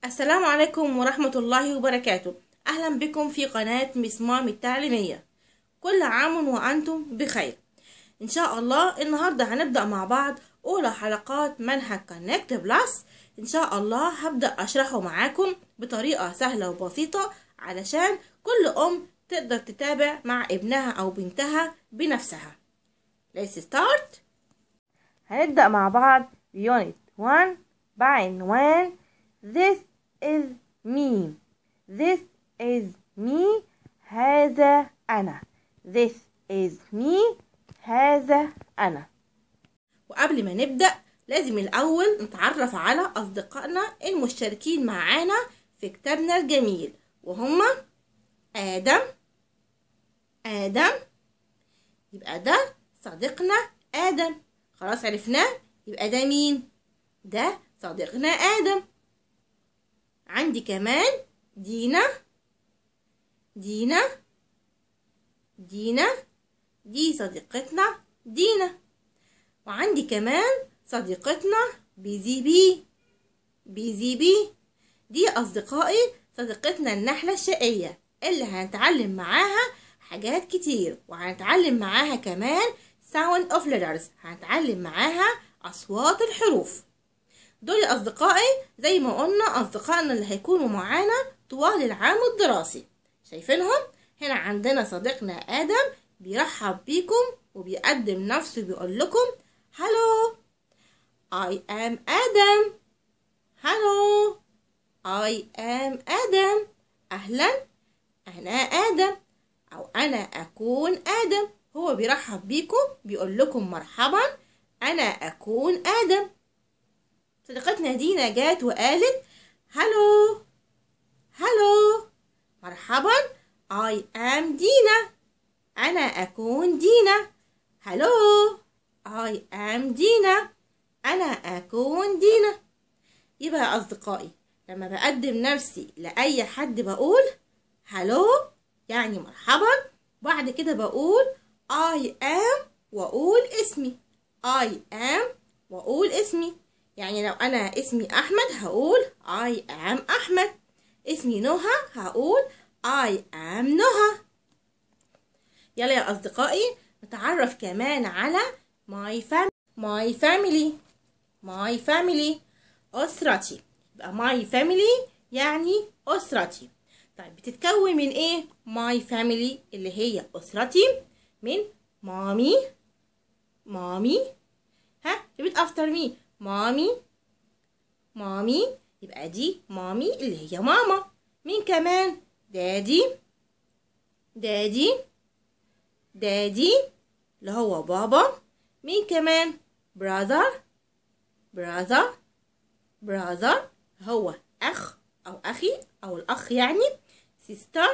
السلام عليكم ورحمة الله وبركاته أهلا بكم في قناة مس مام التعليمية كل عام وأنتم بخير إن شاء الله النهاردة هنبدأ مع بعض أولى حلقات منهج كونكت بلس إن شاء الله هبدأ أشرحه معاكم بطريقة سهلة وبسيطة علشان كل أم تقدر تتابع مع ابنها أو بنتها بنفسها Let's start هنبدأ مع بعض بيونت 1 بعنوان This is me This is me هذا أنا This is me هذا أنا وقبل ما نبدأ لازم الأول نتعرف على أصدقائنا المشتركين معانا في كتابنا الجميل وهما آدم آدم يبقى ده صديقنا آدم خلاص عرفناه يبقى ده مين ده صديقنا آدم عندي كمان دينا دينا دينا دي صديقتنا دينا وعندي كمان صديقتنا بيزي بي بيزي بي دي أصدقائي صديقتنا النحلة الشقية اللي هنتعلم معاها حاجات كتير وهنتعلم معاها كمان sound of letters هنتعلم معاها أصوات الحروف دول أصدقائي زي ما قلنا أصدقائنا اللي هيكونوا معانا طوال العام الدراسي شايفينهم؟ هنا عندنا صديقنا آدم بيرحب بيكم وبيقدم نفسه بيقول لكم هلو I am آدم هلو I am آدم أهلا أنا آدم أو أنا أكون آدم هو بيرحب بيكم بيقول لكم مرحبا أنا أكون آدم صديقتنا دينا جات وقالت هلو هلو مرحبا I am دينا أنا أكون دينا هلو I am دينا أنا أكون دينا يبقى يا أصدقائي لما بقدم نفسي لأي حد بقول هلو يعني مرحبا بعد كده بقول I am وأقول اسمي I am وأقول اسمي يعني لو أنا اسمي أحمد هقول I am أحمد اسمي نهى هقول I am نهى يلا يا أصدقائي نتعرف كمان على my family my family my family أسرتي يبقى my family يعني أسرتي طيب بتتكون من إيه my family اللي هي أسرتي من مامي مامي ها repeat after me مامي مامي يبقى دي مامي اللي هي ماما مين كمان دادي دادي دادي اللي هو بابا مين كمان براذر براذر براذر هو أخ أو أخي أو الأخ يعني سيستر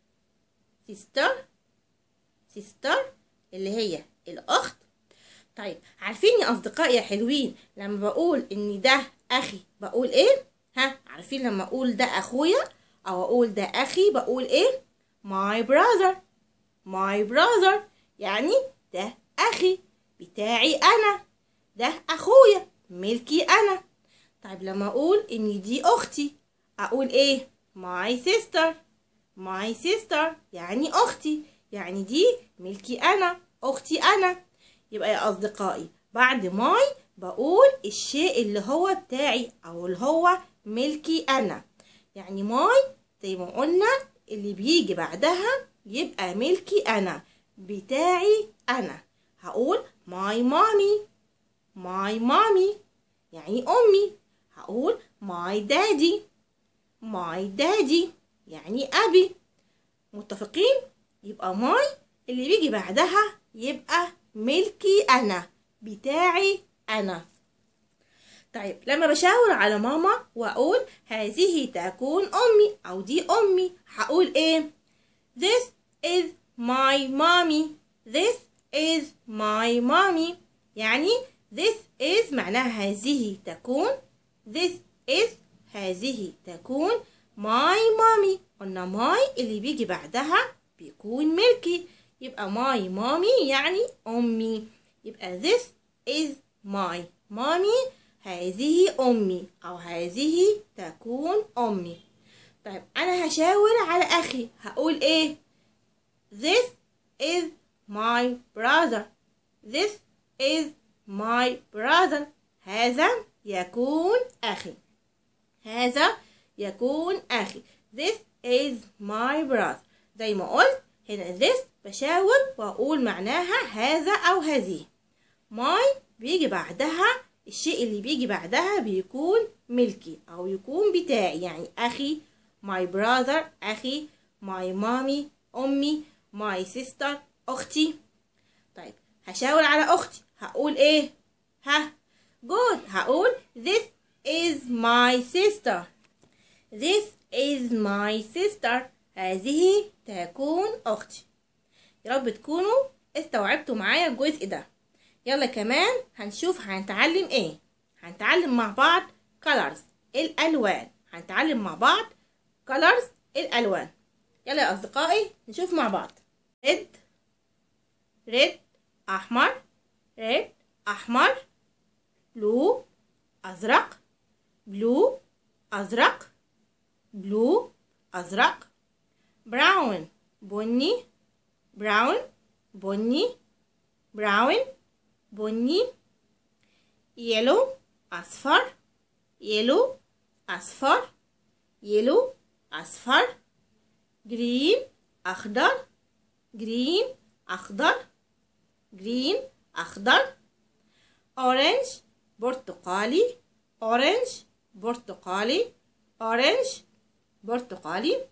سيستر سيستر اللي هي الأخت طيب عارفين يا أصدقائي يا حلوين لما بقول إن ده أخي بقول إيه؟ ها عارفين لما أقول ده أخويا أو أقول ده أخي بقول إيه؟ my brother my brother يعني ده أخي بتاعي أنا ده أخويا ملكي أنا طيب لما أقول إن دي أختي أقول إيه؟ my sister my sister يعني أختي يعني دي ملكي أنا أختي أنا يبقى يا أصدقائي بعد ماي بقول الشيء اللي هو بتاعي أو اللي هو ملكي أنا يعني ماي زي ما قلنا اللي بيجي بعدها يبقى ملكي أنا بتاعي أنا هقول ماي مامي ماي مامي يعني أمي هقول ماي دادي ماي دادي يعني أبي متفقين يبقى ماي اللي بيجي بعدها يبقى ملكي أنا بتاعي أنا طيب لما بشاور على ماما وأقول هذه تكون أمي أو دي أمي هقول إيه This is my mommy This is my mommy يعني this is معناها هذه تكون This is هذه تكون my mommy قلنا my اللي بيجي بعدها بيكون ملكي يبقى my mommy يعني أمي يبقى this is my mommy هذه أمي أو هذه تكون أمي طيب أنا هشاور على أخي هقول إيه This is my brother This is my brother هذا يكون أخي هذا يكون أخي This is my brother زي ما قلت هنا this بشاور وأقول معناها هذا أو هذه my بيجي بعدها الشيء اللي بيجي بعدها بيكون ملكي أو يكون بتاعي يعني أخي my brother أخي my mommy أمي my sister أختي طيب هشاور على أختي هقول إيه ها good هقول this is my sister this is my sister هذه تكون أختي يا رب تكونوا استوعبتوا معايا الجزء ده يلا كمان هنشوف هنتعلم ايه هنتعلم مع بعض colors الألوان هنتعلم مع بعض colors الألوان يلا يا أصدقائي نشوف مع بعض red red أحمر red أحمر blue أزرق blue أزرق blue أزرق brown بني brown بني brown بني yellow أصفر yellow أصفر yellow أصفر green أخضر green أخضر green أخضر orange برتقالي orange برتقالي orange برتقالي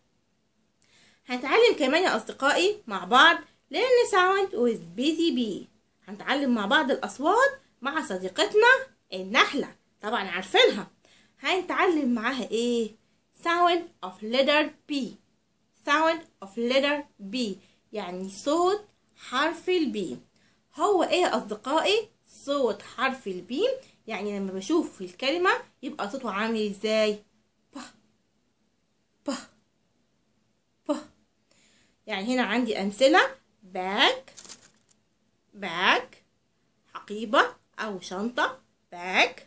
هنتعلم كمان يا أصدقائي مع بعض learn sound with busy bee هنتعلم مع بعض الأصوات مع صديقتنا النحلة طبعا عارفينها هنتعلم معاها ايه sound of letter B sound of letter B يعني صوت حرف البي هو ايه يا أصدقائي صوت حرف البي يعني لما بشوف في الكلمة يبقى صوته عامل ازاي ب ب ب يعني هنا عندي أمثلة باك باك حقيبة أو شنطة باك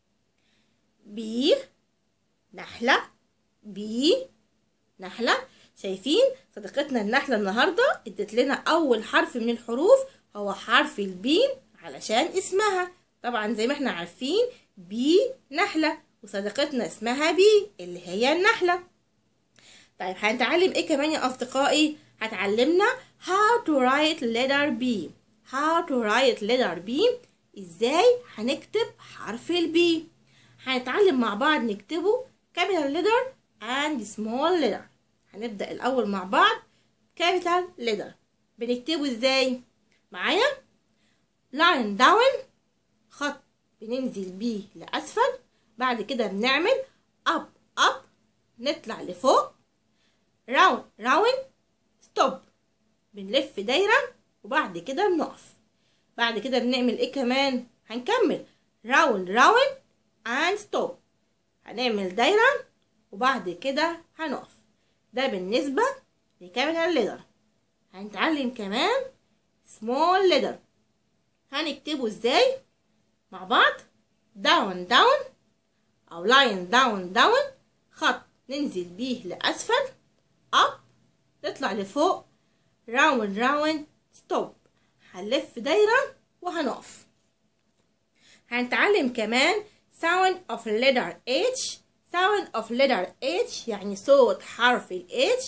بي نحلة بي نحلة شايفين صديقتنا النحلة النهاردة ادت لنا أول حرف من الحروف هو حرف البي علشان اسمها طبعا زي ما احنا عارفين بي نحلة وصديقتنا اسمها بي اللي هي النحلة طيب هنتعلم ايه كمان يا أصدقائي هتعلمنا how to write letter B how to write letter B ازاي هنكتب حرف البي هنتعلم مع بعض نكتبه capital letter and small letter هنبدأ الأول مع بعض capital letter بنكتبه ازاي معايا line down خط بننزل بيه لأسفل بعد كده بنعمل up up نطلع لفوق round round stop بنلف دايرة وبعد كده بنقف بعد كده بنعمل ايه كمان هنكمل راوند راوند and stop هنعمل دايرة وبعد كده هنقف ده بالنسبة لكابيتال ليتر هنتعلم كمان small letter هنكتبه ازاي مع بعض down down او line down down خط ننزل بيه لأسفل up نطلع لفوق راوند راوند ستوب هنلف دايرة وهنقف هنتعلم كمان sound of letter H sound of letter H يعني صوت حرف ال H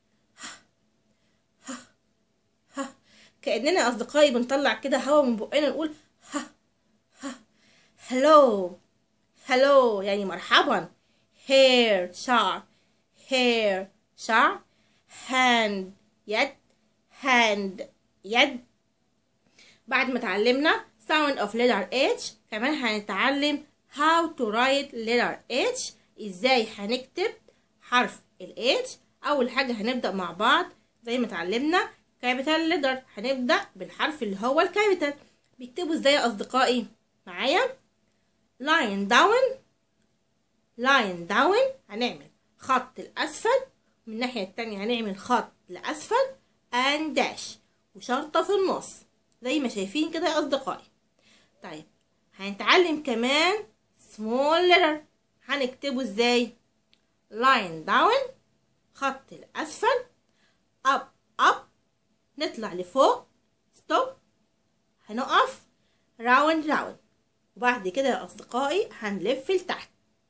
كأننا أصدقائي بنطلع كده هوا من بقنا نقول ها ها hello hello يعني مرحبا hair شعر hair شعر hand يد hand يد بعد ما اتعلمنا sound of letter H كمان هنتعلم how to write letter H ازاي هنكتب حرف ال H اول حاجة هنبدأ مع بعض زي ما اتعلمنا capital letter هنبدأ بالحرف اللي هو الكابيتال بيكتبوا ازاي يا اصدقائي معايا line down line down هنعمل خط الاسفل من الناحية التانية هنعمل خط لأسفل and dash وشرطة في النص زي ما شايفين كده يا أصدقائي طيب هنتعلم كمان small letter هنكتبه ازاي line down خط الأسفل up up نطلع لفوق stop هنقف راوند راوند وبعد كده يا أصدقائي هنلف لتحت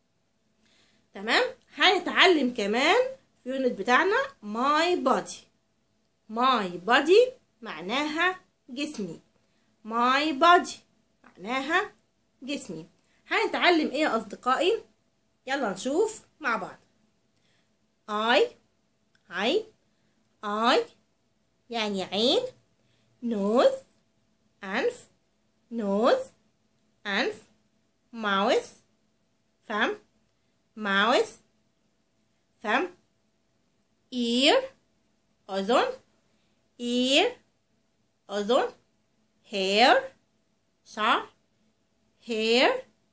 تمام هنتعلم كمان في اليونت بتاعنا my body my body معناها جسمي my body معناها جسمي هنتعلم ايه يا أصدقائي يلا نشوف مع بعض I I I يعني عين nose أنف nose أنف mouth فم mouth فم ear أذن ear أذن hair شعر hair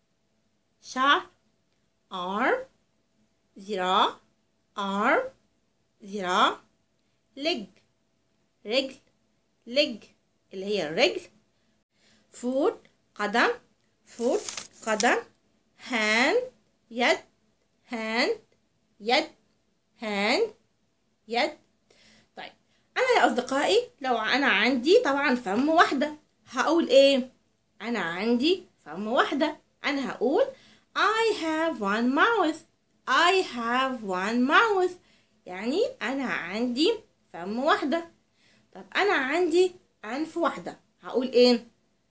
شعر arm ذراع arm ذراع leg رجل leg اللي هي الرجل foot قدم foot قدم hand يد hand يد hand يد طيب انا يا اصدقائي لو انا عندي طبعا فم واحده هقول ايه انا عندي فم واحده انا هقول I have one mouth I have one mouth يعني انا عندي فم واحده طب انا عندي انف واحده هقول ايه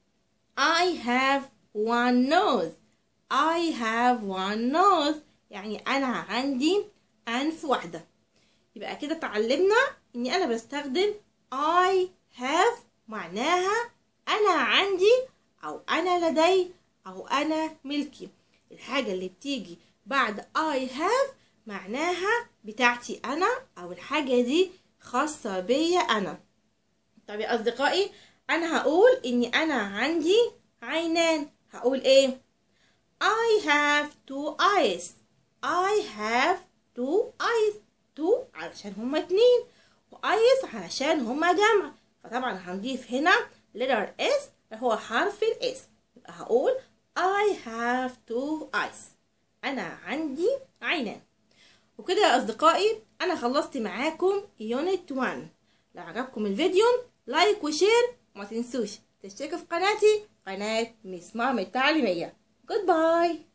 I have one nose I have one nose يعني انا عندي انف واحده يبقى كده اتعلمنا اني انا بستخدم I have معناها انا عندي او انا لدي او انا ملكي الحاجة اللي بتيجي بعد I have معناها بتاعتي انا او الحاجة دي خاصة بيا انا طب يا اصدقائي انا هقول اني انا عندي عينان هقول ايه I have two eyes I have two eyes two علشان هما اتنين وأيس علشان هما جمع فطبعا هنضيف هنا letter S اللي هو حرف الاس يبقى هقول I have two eyes أنا عندي عينان وكده يا أصدقائي أنا خلصت معاكم يونت 1 لو عجبكم الفيديو لايك وشير وما تنسوش تشتركوا في قناتي قناة ميس مام التعليمية جود باي